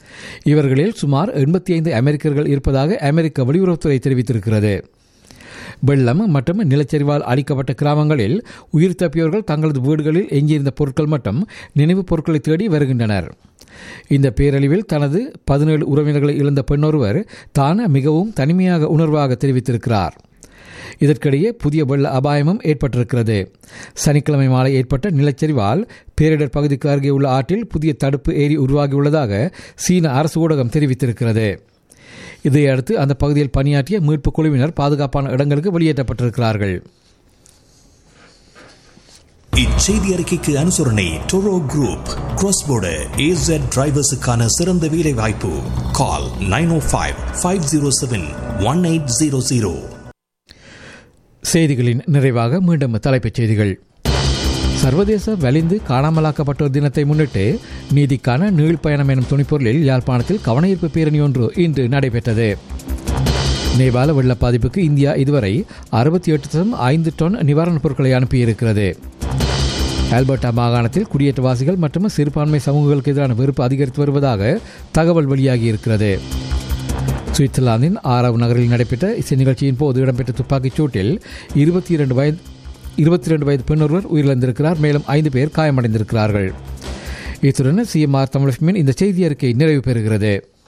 இவர்களில் சுமார் எண்பத்தி ஐந்து அமெரிக்கர்கள் இருப்பதாக அமெரிக்க வெளியுறவுத்துறை தெரிவித்திருக்கிறது வெள்ளம் மற்றும் நிலச்சரிவால் அழிக்கப்பட்ட கிராமங்களில் உயிர் தப்பியவர்கள் தங்களது வீடுகளில் எஞ்சியிருந்த பொருட்கள் மற்றும் நினைவுப் பொருட்களை தேடி வருகின்றனர் இந்த பேரழிவில் தனது பதினேழு உறவினர்களை இழந்த பெண்ணொருவர் தான் மிகவும் தனிமையாக உணர்வாக தெரிவித்திருக்கிறார் இதற்கிடையே புதிய வெள்ள அபாயமும் ஏற்பட்டிருக்கிறது சனிக்கிழமை மாலை ஏற்பட்ட நிலச்சரிவால் பேரிடர் பகுதிக்கு அருகே உள்ள ஆற்றில் புதிய தடுப்பு ஏரி உருவாகியுள்ளதாக சீன அரசு ஊடகம் தெரிவித்திருக்கிறது இதையடுத்து அந்த பகுதியில் பணியாற்றிய மீட்புக் குழுவினர் பாதுகாப்பான இடங்களுக்கு வெளியேற்றப்பட்டிருக்கிறார்கள் இச்செய்தி அறிக்கைக்கு அனுசரணை டொரோ குரூப் கிராஸ் போர்டர் ஏசட் டிரைவர்ஸுக்கான சிறந்த வேலை வாய்ப்பு call nine O five five zero seven one eight zero zero செய்திகளின் நிறைவாக மீண்டும் தலைப்புச் செய்திகள் சர்வதேச வலிந்து காணாமலாக்கப்பட்டோர் தினத்தை முன்னிட்டு நீதிக்கான நீழ்பயணம் எனும் துணிப்பொருளில் யாழ்ப்பாணத்தில் கவனஈர்ப்பு பேரணி ஒன்று இன்று நடைபெற்றது நேபாள வெள்ள பாதிப்புக்கு இந்தியா இதுவரை அறுபத்தி எட்டு தசம் ஐந்து டன் நிவாரணப் பொருட்களை அனுப்பியிருக்கிறது ஆல்பர்டா மாகாணத்தில் குடியேற்றவாசிகள் மற்றும் சிறுபான்மை சமூகங்களுக்கு எதிரான வெறுப்பு அதிகரித்து வருவதாக தகவல் வெளியாகியிருக்கிறது சுவிட்சர்லாந்தின் ஆறாவது நகரில் நடைபெற்ற இசை நிகழ்ச்சியின் போது இடம்பெற்ற துப்பாக்கிச் சூட்டில் இருபத்தி இரண்டு வயது இருபத்தி இரண்டு வயது பெண் ஒருவர் உயிரிழந்திருக்கிறார் மேலும் ஐந்து பேர் காயமடைந்திருக்கிறார்கள் இத்துடன் சிஎம்ஆர் தமிழகமின் இந்த செய்தி அறிக்கை நிறைவு பெறுகிறது